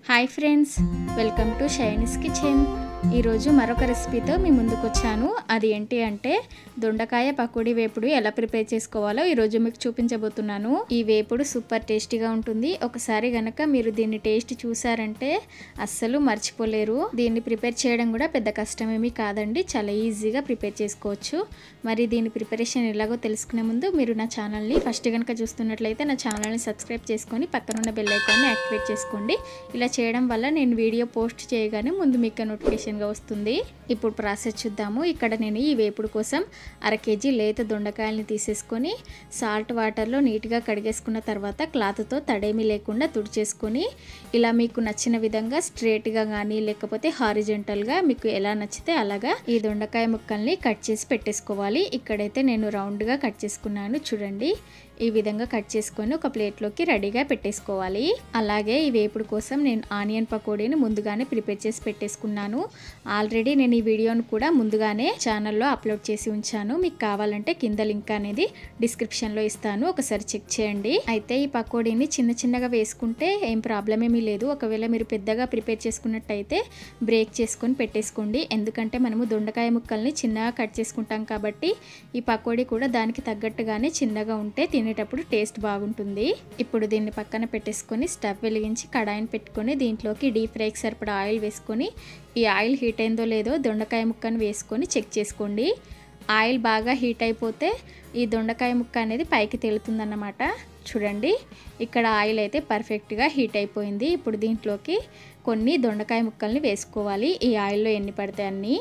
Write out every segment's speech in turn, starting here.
hi friends welcome to Shiny's kitchen ఈరోజు మరొక రెసిపీతో మీ ముందుకు వచ్చాను అది ఏంటి అంటే దొండకాయ పకోడీ వేపుడు ఎలా ప్రిపేర్ చేసుకోవాలో ఈరోజు మీకు చూపించబోతున్నాను ఈ వేపుడు సూపర్ టేస్టీగా ఉంటుంది ఒకసారి గనక మీరు దీన్ని టేస్ట్ చూసారంటే అస్సలు మర్చిపోలేరు దీన్ని ప్రిపేర్ చేయడం కూడా పెద్ద కష్టమేమీ కాదండి చాలా ఈజీగా ప్రిపేర్ చేసుకోవచ్చు మరి దీని ప్రిపరేషన్ ఎలాగో తెలుసుకునే ముందు మీరు నా ఛానల్ని ఫస్ట్ కనుక చూస్తున్నట్లయితే నా ఛానల్ని సబ్స్క్రైబ్ చేసుకొని పక్కనున్న బెల్ ఐకాన్ని యాక్టివేట్ చేసుకోండి ఇలా చేయడం వల్ల నేను వీడియో పోస్ట్ చేయగానే ముందు మీకు నోటిఫికేషన్గా వస్తుంది ఇప్పుడు ప్రాసెస్ చూద్దాము ఇక్కడ నేను ఈ వేపుడు కోసం అర కేజీ లేత దొండకాయలని తీసేసుకొని సాల్ట్ వాటర్లో నీట్గా కడిగేసుకున్న తర్వాత క్లాత్తో తడేమి లేకుండా తుడిచేసుకొని ఇలా మీకు నచ్చిన విధంగా స్ట్రేట్గా కానీ లేకపోతే హారిజెంటల్గా మీకు ఎలా నచ్చితే అలాగా ఈ దొండకాయ ముక్కల్ని కట్ చేసి పెట్టేసుకోవాలి ఇక్కడైతే నేను రౌండ్గా కట్ చేసుకున్నాను చూడండి ఈ విధంగా కట్ చేసుకొని ఒక ప్లేట్లోకి రెడీగా పెట్టేసుకోవాలి అలాగే ఈ వేపుడు కోసం నేను ఆనియన్ పకోడీని ముందుగానే ప్రిపేర్ చేసి పెట్టేసుకున్నాను ఆల్రెడీ నేను ఈ వీడియోను కూడా ముందుగానే ఛానల్లో అప్లోడ్ చేసి ఉంచాను మీకు కావాలంటే కింద లింక్ అనేది డిస్క్రిప్షన్లో ఇస్తాను ఒకసారి చెక్ చేయండి అయితే ఈ పకోడీని చిన్న చిన్నగా వేసుకుంటే ఏం ప్రాబ్లం ఏమీ లేదు ఒకవేళ మీరు పెద్దగా ప్రిపేర్ చేసుకున్నట్టయితే బ్రేక్ చేసుకొని పెట్టేసుకోండి ఎందుకంటే మనము దొండకాయ ముక్కల్ని చిన్నగా కట్ చేసుకుంటాం కాబట్టి ఈ పకోడీ కూడా దానికి తగ్గట్టుగానే చిన్నగా ఉంటే తినేటప్పుడు టేస్ట్ బాగుంటుంది ఇప్పుడు దీన్ని పక్కన పెట్టేసుకొని స్టవ్ వెలిగించి కడాయిని పెట్టుకొని దీంట్లోకి డీప్ ఫ్రైకి సరిపడా ఆయిల్ వేసుకొని ఈ ఆయిల్ హీట్ అయిందో లేదో దొండకాయ ముక్కను వేసుకొని చెక్ చేసుకోండి ఆయిల్ బాగా హీట్ అయిపోతే ఈ దొండకాయ ముక్క అనేది పైకి తేలుతుందన్నమాట చూడండి ఇక్కడ ఆయిల్ అయితే పర్ఫెక్ట్గా హీట్ అయిపోయింది ఇప్పుడు దీంట్లోకి కొన్ని దొండకాయ ముక్కల్ని వేసుకోవాలి ఈ ఆయిల్లో ఎన్ని పడితే అన్నీ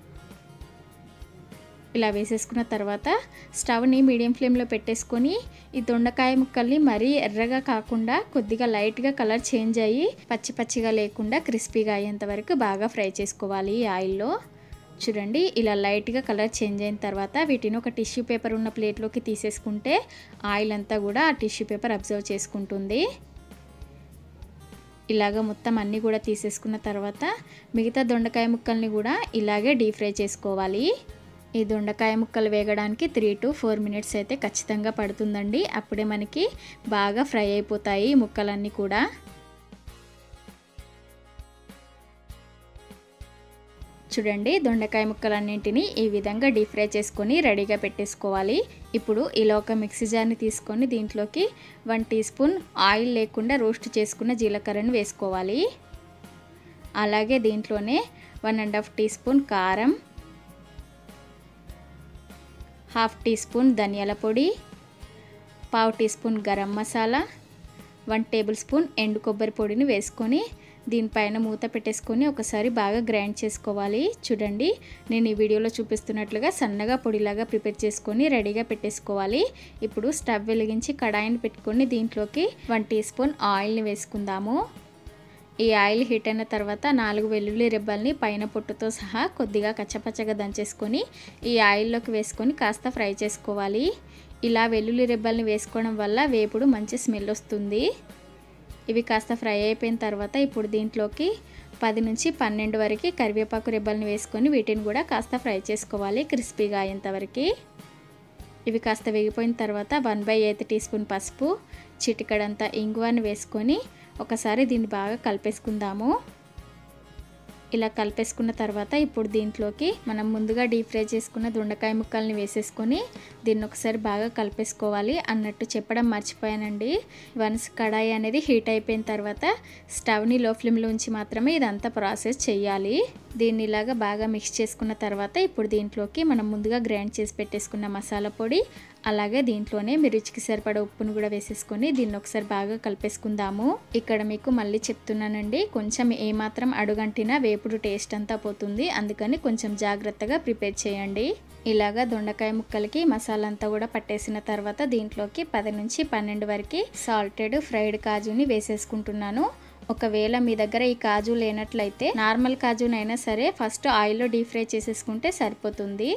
ఇలా వేసేసుకున్న తర్వాత స్టవ్ని మీడియం ఫ్లేమ్లో పెట్టేసుకొని ఈ దొండకాయ ముక్కల్ని మరీ ఎర్రగా కాకుండా కొద్దిగా లైట్గా కలర్ చేంజ్ అయ్యి పచ్చి పచ్చిగా లేకుండా క్రిస్పీగా అయ్యేంత వరకు బాగా ఫ్రై చేసుకోవాలి ఈ ఆయిల్లో చూడండి ఇలా లైట్గా కలర్ చేంజ్ అయిన తర్వాత వీటిని ఒక టిష్యూ పేపర్ ఉన్న ప్లేట్లోకి తీసేసుకుంటే ఆయిల్ అంతా కూడా ఆ టిష్యూ పేపర్ అబ్జర్వ్ చేసుకుంటుంది ఇలాగ మొత్తం అన్నీ కూడా తీసేసుకున్న తర్వాత మిగతా దొండకాయ ముక్కల్ని కూడా ఇలాగే డీప్ ఫ్రై చేసుకోవాలి ఈ దొండకాయ ముక్కలు వేగడానికి త్రీ టు ఫోర్ మినిట్స్ అయితే ఖచ్చితంగా పడుతుందండి అప్పుడే మనకి బాగా ఫ్రై అయిపోతాయి ఈ ముక్కలన్నీ కూడా చూడండి దొండకాయ ముక్కలన్నింటినీ ఈ విధంగా డీప్ ఫ్రై చేసుకొని రెడీగా పెట్టేసుకోవాలి ఇప్పుడు ఇలా ఒక మిక్సీ జార్ని తీసుకొని దీంట్లోకి వన్ టీ స్పూన్ ఆయిల్ లేకుండా రోస్ట్ చేసుకున్న జీలకర్రను వేసుకోవాలి అలాగే దీంట్లోనే one and half teaspoon కారం హాఫ్ టీ స్పూన్ ధనియాల పొడి పావు teaspoon garam masala one tablespoon ఎండు కొబ్బరి పొడిని వేసుకొని దీనిపైన మూత పెట్టేసుకొని ఒకసారి బాగా గ్రైండ్ చేసుకోవాలి చూడండి నేను ఈ వీడియోలో చూపిస్తున్నట్లుగా సన్నగా పొడిలాగా ప్రిపేర్ చేసుకొని రెడీగా పెట్టేసుకోవాలి ఇప్పుడు స్టవ్ వెలిగించి కడాయిని పెట్టుకొని దీంట్లోకి వన్ టీ స్పూన్ ఆయిల్ని వేసుకుందాము ఈ ఆయిల్ హీట్ అయిన తర్వాత నాలుగు వెల్లుల్లి రెబ్బల్ని పైన పొట్టుతో సహా కొద్దిగా కచ్చపచ్చగా దంచేసుకొని ఈ ఆయిల్లోకి వేసుకొని కాస్త ఫ్రై చేసుకోవాలి ఇలా వెల్లుల్లి రెబ్బల్ని వేసుకోవడం వల్ల వేపుడు మంచి స్మెల్ వస్తుంది ఇవి కాస్త ఫ్రై అయిపోయిన తర్వాత ఇప్పుడు దీంట్లోకి పది నుంచి పన్నెండు వరకు కరివేపాకు రెబ్బల్ని వేసుకొని వీటిని కూడా కాస్త ఫ్రై చేసుకోవాలి క్రిస్పీగా అయ్యేంతవరకు ఇవి కాస్త వేగిపోయిన తర్వాత one by eighth teaspoon పసుపు చిటికడంతా ఇంగువని వేసుకొని ఒకసారి దీన్ని బాగా కలిపేసుకుందాము ఇలా కలిపేసుకున్న తర్వాత ఇప్పుడు దీంట్లోకి మనం ముందుగా డీప్ ఫ్రై చేసుకున్న దొండకాయ ముక్కల్ని వేసేసుకొని దీన్ని ఒకసారి బాగా కలిపేసుకోవాలి అన్నట్టు చెప్పడం మర్చిపోయానండి వన్స్ కడాయి అనేది హీట్ అయిపోయిన తర్వాత స్టవ్ని లో ఫ్లేమ్లో ఉంచి మాత్రమే ఇదంతా ప్రాసెస్ చేయాలి దీన్ని ఇలాగా బాగా మిక్స్ చేసుకున్న తర్వాత ఇప్పుడు దీంట్లోకి మనం ముందుగా గ్రైండ్ చేసి పెట్టేసుకున్న మసాలా పొడి అలాగే దీంట్లోనే మీ రుచికి సరిపడ ఉప్పును కూడా వేసేసుకొని దీన్ని ఒకసారి బాగా కలిపేసుకుందాము ఇక్కడ మీకు మళ్ళీ చెప్తున్నానండి కొంచెం ఏమాత్రం అడుగంటినా వేపుడు టేస్ట్ అంతా పోతుంది అందుకని కొంచెం జాగ్రత్తగా ప్రిపేర్ చేయండి ఇలాగా దొండకాయ ముక్కలకి మసాలా అంతా కూడా పట్టేసిన తర్వాత దీంట్లోకి పది నుంచి పన్నెండు వరకు సాల్టెడ్ ఫ్రైడ్ కాజుని వేసేసుకుంటున్నాను ఒకవేళ మీ దగ్గర ఈ కాజు లేనట్లయితే నార్మల్ కాజునైనా సరే ఫస్ట్ ఆయిల్లో డీప్ ఫ్రై చేసేసుకుంటే సరిపోతుంది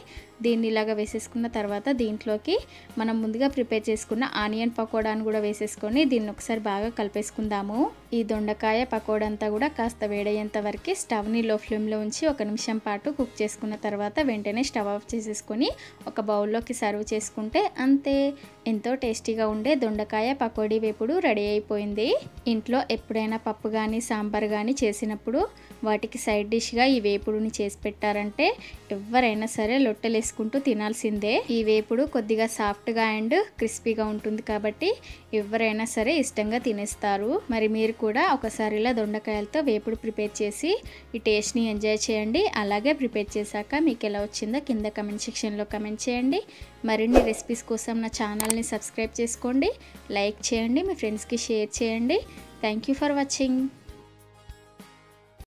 దీన్ని ఇలాగ వేసేసుకున్న తర్వాత దీంట్లోకి మనం ముందుగా ప్రిపేర్ చేసుకున్న ఆనియన్ పకోడాను కూడా వేసేసుకొని దీన్ని ఒకసారి బాగా కలిపేసుకుందాము ఈ దొండకాయ పకోడా అంతా కూడా కాస్త వేడయ్యేంత వరకు స్టవ్ని లో ఫ్లేమ్లో ఉంచి ఒక నిమిషం పాటు కుక్ చేసుకున్న తర్వాత వెంటనే స్టవ్ ఆఫ్ చేసేసుకొని ఒక బౌల్లోకి సర్వ్ చేసుకుంటే అంతే ఎంతో టేస్టీగా ఉండే దొండకాయ పకోడీ వేపుడు రెడీ అయిపోయింది ఇంట్లో ఎప్పుడైనా పప్పు కానీ సాంబార్ కానీ చేసినప్పుడు వాటికి సైడ్ డిష్గా ఈ వేపుడుని చేసి పెట్టారంటే ఎవరైనా సరే లొట్టలేసుకుంటూ తినాల్సిందే ఈ వేపుడు కొద్దిగా సాఫ్ట్గా అండ్ క్రిస్పీగా ఉంటుంది కాబట్టి ఎవరైనా సరే ఇష్టంగా తినేస్తారు మరి మీరు కూడా ఒకసారి ఇలా దొండకాయలతో వేపుడు ప్రిపేర్ చేసి ఈ టేస్ట్ని ఎంజాయ్ చేయండి అలాగే ప్రిపేర్ చేశాక మీకు ఎలా వచ్చిందో కింద కమెంట్ సెక్షన్లో కమెంట్ చేయండి మరిన్ని రెసిపీస్ కోసం నా ఛానల్ని సబ్స్క్రైబ్ చేసుకోండి లైక్ చేయండి మీ ఫ్రెండ్స్కి షేర్ చేయండి థ్యాంక్ యూ ఫర్ వాచింగ్